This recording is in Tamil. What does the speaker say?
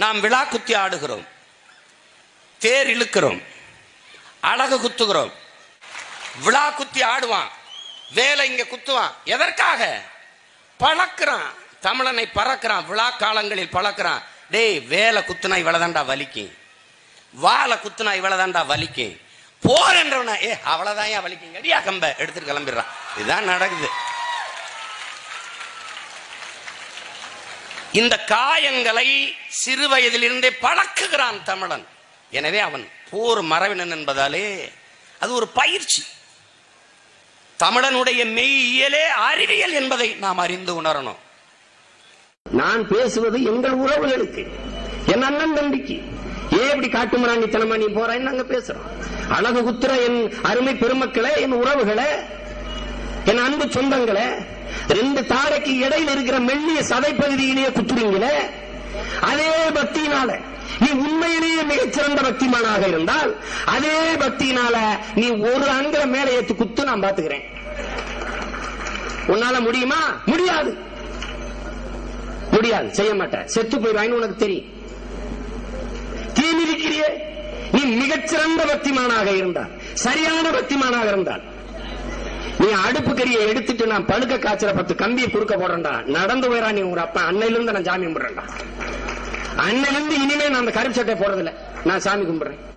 நாம் விழா குத்தி ஆடுகிறோம் தேர் இழுக்கிறோம் அழகு குத்துகிறோம் விழா குத்தி ஆடுவான் வேலை இங்க குத்துவான் எதற்காக பழக்கிறான் தமிழனை பறக்கிறான் விழா காலங்களில் பழக்கிறான் டேய் வேலை குத்துனா இவ்வளவுதான்டா வலிக்கும் வாழை குத்துனா இவ்வளவுதான்டா வலிக்கும் போர் என்றவன ஏ அவ்வளவுதான் ஏன் வலிக்கும் அடியா கம்ப எடுத்துட்டு கிளம்பிடுறான் இதுதான் நடக்குது இந்த காயங்களை சிறு வயதிலிருந்தே பழக்குகிறான் தமிழன் எனவே அவன் போர் மரபினன் என்பதாலே அது ஒரு பயிற்சி தமிழனுடைய மெய்யியலே அறிவியல் என்பதை நாம் அறிந்து உணரணும் நான் பேசுவது எங்கள் உறவுகளுக்கு என் அண்ணன் தம்பிக்கு ஏன் இப்படி காட்டுமிராண்டித்தனமா நீ போறான்னு நாங்க பேசுறோம் அழகு குத்துற என் அருமை பெருமக்களே என் உறவுகளே என் அன்பு சொந்தங்களே ரெண்டு தாடைக்கு இடையில இருக்கிற மெல்லிய சதை பகுதியிலேயே குத்துறீங்களே அதே பக்தியினால நீ உண்மையிலேயே மிகச்சிறந்த பக்திமானாக இருந்தால் அதே பக்தியினால நீ ஒரு அங்குல மேல ஏத்து குத்து நான் பாத்துக்கிறேன் உன்னால முடியுமா முடியாது முடியாது செய்ய மாட்டேன் செத்து போயிடுவான்னு உனக்கு தெரியும் தீ மிதிக்கிறியே நீ மிகச்சிறந்த பக்திமானாக இருந்தால் சரியான பக்திமானாக இருந்தால் நீ அடுப்பு கறியை எடுத்துட்டு நான் பழுக்க காய்ச்சல பத்து கம்பியை குறுக்க போடுறேன்டா நடந்து போயிடா நீ உங்க அப்பா அன்னையில இருந்து நான் சாமி கும்பிடுறேன்டா அன்னையில இருந்து இனிமே நான் அந்த கருப்பு சட்டை போடுறதில்ல நான் சாமி கும்பிடுறேன்